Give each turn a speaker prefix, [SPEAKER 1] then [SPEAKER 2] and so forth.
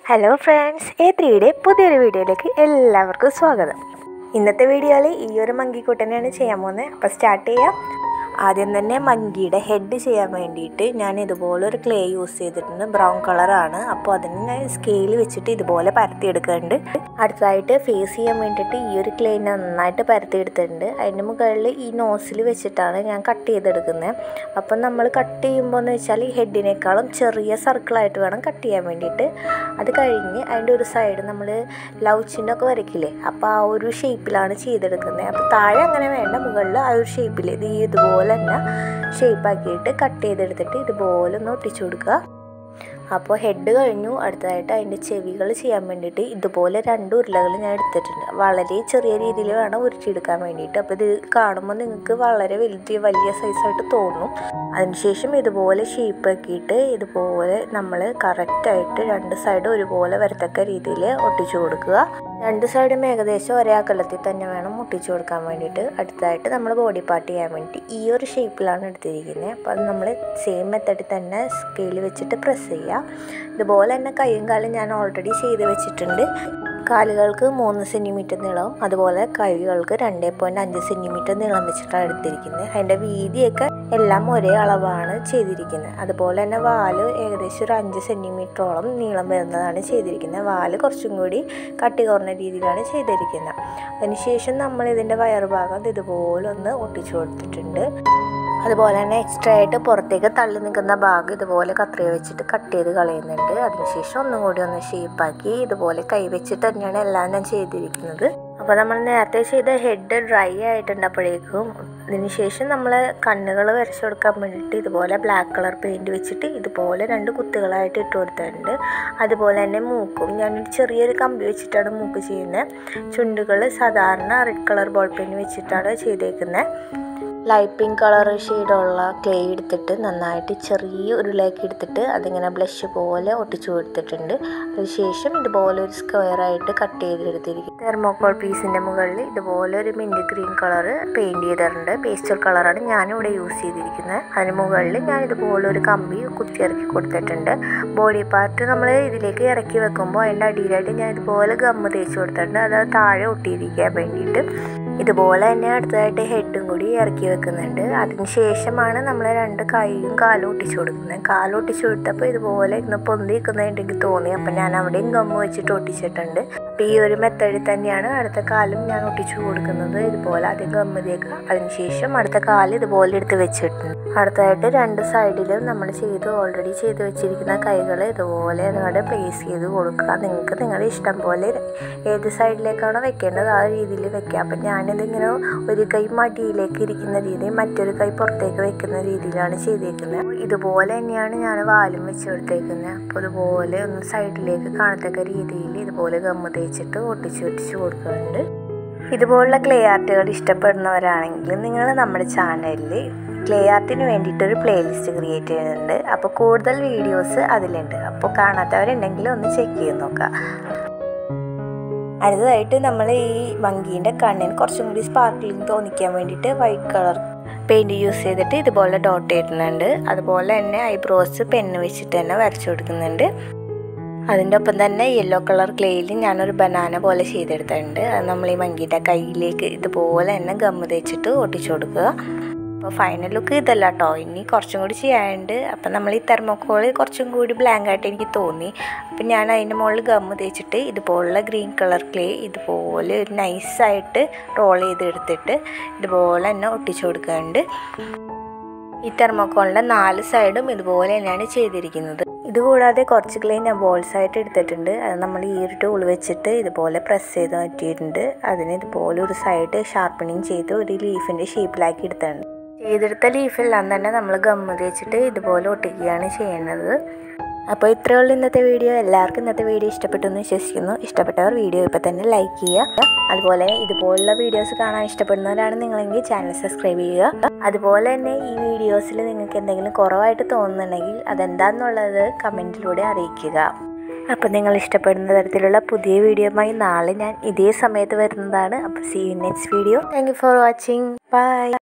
[SPEAKER 1] hello friends A ത്രീയുടെ പുതിയൊരു വീഡിയോയിലേക്ക് എല്ലാവർക്കും സ്വാഗതം ഇന്നത്തെ വീഡിയോയിൽ ഈ ഒരു മങ്കിക്കുട്ടനെയാണ് ചെയ്യാൻ പോകുന്നത് അപ്പോൾ സ്റ്റാർട്ട് ചെയ്യാം ആദ്യം തന്നെ മങ്കിയുടെ ഹെഡ് ചെയ്യാൻ വേണ്ടിയിട്ട് ഞാൻ ഇതുപോലെ ഒരു ക്ലേ യൂസ് ചെയ്തിട്ടുണ്ട് ബ്രൗൺ കളറാണ് അപ്പോൾ അതിന് ഞാൻ സ്കെയിൽ വെച്ചിട്ട് ഇതുപോലെ പരത്തിയെടുക്കുന്നുണ്ട് അടുത്തതായിട്ട് ഫേസ് ചെയ്യാൻ വേണ്ടിയിട്ട് ഈ ഒരു ക്ലേ നന്നായിട്ട് പരത്തിയെടുത്തിട്ടുണ്ട് അതിൻ്റെ മുകളിൽ ഈ നോസിൽ വെച്ചിട്ടാണ് ഞാൻ കട്ട് ചെയ്തെടുക്കുന്നത് അപ്പം നമ്മൾ കട്ട് ചെയ്യുമ്പോൾ എന്ന് വെച്ചാൽ ഈ ഹെഡിനേക്കാളും ചെറിയ സർക്കിളായിട്ട് വേണം കട്ട് ചെയ്യാൻ വേണ്ടിയിട്ട് അത് കഴിഞ്ഞ് അതിൻ്റെ ഒരു സൈഡ് നമ്മൾ ലവ് ചിന്നൊക്കെ വരയ്ക്കില്ലേ അപ്പോൾ ആ ഒരു ഷേപ്പിലാണ് ചെയ്തെടുക്കുന്നത് അപ്പോൾ താഴെ അങ്ങനെ വേണ്ട മുകളിൽ ആ ഒരു ഷേപ്പിൽ ഇത് ഈ ഇതുപോലെ തന്നെ ഷേപ്പാക്കിയിട്ട് കട്ട് ചെയ്തെടുത്തിട്ട് ഇതുപോലെ ഒന്ന് ഒട്ടിച്ചു കൊടുക്കുക അപ്പോൾ ഹെഡ് കഴിഞ്ഞു അടുത്തതായിട്ട് അതിൻ്റെ ചെവികൾ ചെയ്യാൻ വേണ്ടിയിട്ട് ഇതുപോലെ രണ്ട് ഉരുളകൾ ഞാൻ എടുത്തിട്ടുണ്ട് വളരെ ചെറിയ രീതിയിൽ വേണം ഉരുട്ടിയെടുക്കാൻ വേണ്ടിയിട്ട് അപ്പോൾ ഇത് കാണുമ്പോൾ നിങ്ങൾക്ക് വളരെ വലുത് വലിയ സൈസായിട്ട് തോന്നും അതിനുശേഷം ഇതുപോലെ ഷേപ്പ് ആക്കിയിട്ട് ഇതുപോലെ നമ്മൾ കറക്റ്റായിട്ട് രണ്ട് സൈഡ് ഒരുപോലെ വരത്തക്ക രീതിയിൽ ഒട്ടിച്ചു കൊടുക്കുക രണ്ട് സൈഡും ഏകദേശം ഒരേ അകലത്തിൽ തന്നെ വേണം മുട്ടിച്ചു കൊടുക്കാൻ വേണ്ടിയിട്ട് അടുത്തതായിട്ട് നമ്മൾ ബോഡി പാർട്ട് ചെയ്യാൻ വേണ്ടിയിട്ട് ഈ ഒരു ഷേപ്പിലാണ് എടുത്തിരിക്കുന്നത് അപ്പോൾ അത് നമ്മൾ സെയിം മെത്തഡിൽ തന്നെ സ്കെയിൽ വെച്ചിട്ട് പ്രസ് ചെയ്യുക ഇതുപോലെ തന്നെ കൈയും കാലും ഞാൻ ഓൾറെഡി ചെയ്ത് വെച്ചിട്ടുണ്ട് കാലുകൾക്ക് മൂന്ന് സെൻറ്റിമീറ്റർ നീളവും അതുപോലെ കൈകൾക്ക് രണ്ട് പോയിൻറ്റ് അഞ്ച് സെൻറ്റിമീറ്റർ നീളം വെച്ചിട്ടാണ് എടുത്തിരിക്കുന്നത് അതിൻ്റെ വീതിയൊക്കെ എല്ലാം ഒരേ അളവാണ് ചെയ്തിരിക്കുന്നത് അതുപോലെ തന്നെ വാല് ഏകദേശം ഒരു അഞ്ച് സെൻറ്റിമീറ്ററോളം നീളം വരുന്നതാണ് ചെയ്തിരിക്കുന്നത് വാല് കുറച്ചും കൂടി കട്ടി കുറഞ്ഞ രീതിയിലാണ് ചെയ്തിരിക്കുന്നത് അതിനുശേഷം നമ്മൾ ഇതിൻ്റെ വയറുഭാഗം ഇതുപോലെ ഒന്ന് ഒട്ടിച്ചു കൊടുത്തിട്ടുണ്ട് അതുപോലെ തന്നെ എക്സ്ട്രാ ആയിട്ട് പുറത്തേക്ക് തള്ളി നിൽക്കുന്ന ഭാഗം ഇതുപോലെ കത്രിക വെച്ചിട്ട് കട്ട് ചെയ്ത് കളയുന്നുണ്ട് അതിനുശേഷം ഒന്നും കൂടി ഒന്ന് ഷേപ്പാക്കി ഇതുപോലെ കൈ വെച്ചിട്ട് തന്നെയാണ് എല്ലാം ഞാൻ ചെയ്തിരിക്കുന്നത് അപ്പോൾ നമ്മൾ നേരത്തെ ചെയ്ത ഹെഡ് ഡ്രൈ ആയിട്ടുണ്ടപ്പോഴേക്കും അതിനുശേഷം നമ്മൾ കണ്ണുകൾ വരച്ചു കൊടുക്കാൻ വേണ്ടിയിട്ട് ഇതുപോലെ ബ്ലാക്ക് കളർ പെയിൻറ് വെച്ചിട്ട് ഇതുപോലെ രണ്ട് കുത്തുകളായിട്ട് ഇട്ട് കൊടുത്തിട്ടുണ്ട് അതുപോലെ തന്നെ മൂക്കും ഞാനൊരു ചെറിയൊരു കമ്പി വെച്ചിട്ടാണ് മൂക്ക് ചെയ്യുന്നത് ചുണ്ടുകൾ സാധാരണ റെഡ് കളർ ബോൾ പെയിൻ വെച്ചിട്ടാണ് ചെയ്തേക്കുന്നത് ലൈറ്റ് പിങ്ക് കളർ ഷെയ്ഡുള്ള ക്ലേ എടുത്തിട്ട് നന്നായിട്ട് ചെറിയ ഉരുളാക്കി എടുത്തിട്ട് അതിങ്ങനെ ബ്ലഷ് പോലെ ഒട്ടിച്ചു കൊടുത്തിട്ടുണ്ട് അതിനുശേഷം ഇതുപോലെ ഒരു സ്ക്വയർ ആയിട്ട് കട്ട് ചെയ്തെടുത്തിരിക്കും തെർമോക്കോൾ പീസിൻ്റെ മുകളിൽ ഇതുപോലെ ഒരു മിൻറ്റ് ഗ്രീൻ കളർ പെയിൻറ് ചെയ്തിട്ടുണ്ട് പേസ്റ്റൽ കളറാണ് ഞാനിവിടെ യൂസ് ചെയ്തിരിക്കുന്നത് അതിന് മുകളിൽ ഞാൻ ഇതുപോലെ ഒരു കമ്പി കുത്തി ഇറക്കി കൊടുത്തിട്ടുണ്ട് ബോഡി പാർട്ട് നമ്മൾ ഇതിലേക്ക് ഇറക്കി വെക്കുമ്പോൾ അതിൻ്റെ അടിയിലായിട്ട് ഞാൻ ഇതുപോലെ ഗമ്മ് തേച്ച് കൊടുത്തിട്ടുണ്ട് അത് താഴെ ഒട്ടിയിരിക്കാൻ വേണ്ടിയിട്ട് ഇതുപോലെ തന്നെ അടുത്തതായിട്ട് ഹെഡും കൂടി ഇറക്കി വെക്കുന്നുണ്ട് അതിന് ശേഷമാണ് നമ്മൾ രണ്ട് കൈയും കാലും ഒട്ടിച്ചു കൊടുക്കുന്നത് കാലും ഒട്ടിച്ചു കൊടുത്തപ്പോൾ ഇതുപോലെ ഇന്ന് പൊന്തി നിൽക്കുന്നതായിട്ട് എനിക്ക് തോന്നി അപ്പം ഞാൻ അവിടെയും ഗമ്മ് വെച്ചിട്ട് ഒട്ടിച്ചിട്ടുണ്ട് അപ്പോൾ ഈ ഒരു മെത്തേഡിൽ തന്നെയാണ് അടുത്ത കാലും ഞാൻ ഒട്ടിച്ചു കൊടുക്കുന്നത് ഇതുപോലെ ആദ്യം ഗമ്മ് തേക്കുക അതിനുശേഷം അടുത്ത കാല് ഇതുപോലെ എടുത്ത് വെച്ചിട്ടുണ്ട് അടുത്തതായിട്ട് രണ്ട് സൈഡിലും നമ്മൾ ചെയ്ത് ഓൾറെഡി ചെയ്ത് വെച്ചിരിക്കുന്ന കൈകൾ ഇതുപോലെ നിങ്ങളുടെ പ്ലേസ് ചെയ്ത് കൊടുക്കുക നിങ്ങൾക്ക് നിങ്ങളുടെ ഇഷ്ടം പോലെ ഏത് സൈഡിലേക്കാണോ വെക്കേണ്ടത് ആ രീതിയിൽ വെക്കുക അപ്പം ഞാനിതിങ്ങനെ ഒരു കൈ മടിയിലേക്ക് ഇരിക്കുന്ന രീതി മറ്റൊരു കൈ പുറത്തേക്ക് വെക്കുന്ന രീതിയിലാണ് ചെയ്തേക്കുന്നത് ഇതുപോലെ തന്നെയാണ് ഞാൻ വാലും വെച്ച് കൊടുത്തേക്കുന്നത് അപ്പോൾ ഇതുപോലെ ഒന്ന് സൈഡിലേക്ക് കാണത്തക്ക രീതിയിൽ ഇതുപോലെ ഗമ്മ തേച്ചിട്ട് ഒട്ടിച്ച് ഒട്ടിച്ച് കൊടുക്കുന്നുണ്ട് ഇതുപോലുള്ള ക്ലേ ആർട്ടുകൾ ഇഷ്ടപ്പെടുന്നവരാണെങ്കിൽ നിങ്ങൾ നമ്മുടെ ചാനലിൽ ക്ലേ ആർട്ടിന് വേണ്ടിയിട്ടൊരു പ്ലേലിസ്റ്റ് ക്രിയേറ്റ് ചെയ്യുന്നുണ്ട് അപ്പോൾ കൂടുതൽ വീഡിയോസ് അതിലുണ്ട് അപ്പോൾ കാണാത്തവരുണ്ടെങ്കിൽ ഒന്ന് ചെക്ക് ചെയ്ത് നോക്കാം അടുത്തതായിട്ട് നമ്മൾ ഈ മങ്കീൻ്റെ കണ്ണിന് കുറച്ചും കൂടി സ്പാർക്ലിങ് തോന്നിക്കാൻ വേണ്ടിയിട്ട് വൈറ്റ് കളർ പെയിൻറ് യൂസ് ചെയ്തിട്ട് ഇതുപോലെ ഡോട്ട് ഇടുന്നുണ്ട് അതുപോലെ തന്നെ ഐബ്രോസ് പെന്ന് വെച്ചിട്ട് തന്നെ വരച്ചു കൊടുക്കുന്നുണ്ട് അതിൻ്റെ ഒപ്പം തന്നെ യെല്ലോ കളർ ക്ലേയിൽ ഞാനൊരു ബനാന പോലെ ചെയ്തെടുത്തിട്ടുണ്ട് അത് നമ്മൾ ഈ മങ്കീൻ്റെ കയ്യിലേക്ക് ഇതുപോലെ തന്നെ ഗമ്മ് തേച്ചിട്ട് ഒട്ടിച്ചു കൊടുക്കുക അപ്പോൾ ഫൈനൽ ലുക്ക് ഇതല്ല കേട്ടോ ഇനി കുറച്ചും കൂടി ചെയ്യാനുണ്ട് അപ്പം നമ്മൾ ഈ തെർമോക്കോൾ കുറച്ചും കൂടി ബ്ലാങ്ക് ആയിട്ട് എനിക്ക് തോന്നി അപ്പം ഞാൻ അതിൻ്റെ മുകളിൽ ഗമ്മ് തേച്ചിട്ട് ഇതുപോലുള്ള ഗ്രീൻ കളർ ക്ലേ ഇതുപോലെ ഒരു നൈസായിട്ട് റോൾ ചെയ്തെടുത്തിട്ട് ഇതുപോലെ തന്നെ ഒട്ടിച്ചു കൊടുക്കുന്നുണ്ട് ഈ തെർമോക്കോളിൻ്റെ നാല് സൈഡും ഇതുപോലെ തന്നെയാണ് ചെയ്തിരിക്കുന്നത് ഇതുകൂടാതെ കുറച്ച് ക്ലേ ഞാൻ ബോൾസ് ആയിട്ട് എടുത്തിട്ടുണ്ട് അത് നമ്മൾ ഈ ഒരു ടൂൾ വെച്ചിട്ട് ഇതുപോലെ പ്രസ് ചെയ്ത് മാറ്റിയിട്ടുണ്ട് അതിന് ഇതുപോലെ ഒരു സൈഡ് ഷാർപ്പണിങ് ചെയ്ത് ഒരു ലീഫിൻ്റെ ഷേപ്പിലാക്കി എടുത്തിട്ടുണ്ട് ചെയ്തെടുത്ത ലീഫെല്ലാം തന്നെ നമ്മൾ ഗമ്മ് തേച്ചിട്ട് ഇതുപോലെ ഒട്ടിക്കുകയാണ് ചെയ്യുന്നത് അപ്പോൾ ഇത്രയേ ഉള്ളൂ ഇന്നത്തെ വീഡിയോ എല്ലാവർക്കും ഇന്നത്തെ വീഡിയോ ഇഷ്ടപ്പെട്ടു എന്ന് വിശ്വസിക്കുന്നു ഇഷ്ടപ്പെട്ടവർ വീഡിയോ ഇപ്പോൾ തന്നെ ലൈക്ക് ചെയ്യുക അതുപോലെ ഇതുപോലുള്ള വീഡിയോസ് കാണാൻ ഇഷ്ടപ്പെടുന്നവരാണ് നിങ്ങളെങ്കിൽ ചാനൽ സബ്സ്ക്രൈബ് ചെയ്യുക അതുപോലെ തന്നെ ഈ വീഡിയോസിൽ നിങ്ങൾക്ക് എന്തെങ്കിലും കുറവായിട്ട് തോന്നുന്നുണ്ടെങ്കിൽ അതെന്താണെന്നുള്ളത് കമൻറ്റിലൂടെ അറിയിക്കുക അപ്പോൾ നിങ്ങൾ ഇഷ്ടപ്പെടുന്ന തരത്തിലുള്ള പുതിയ വീഡിയോയുമായി നാളെ ഞാൻ ഇതേ സമയത്ത് വരുന്നതാണ് അപ്പോൾ see you next video thank you for watching by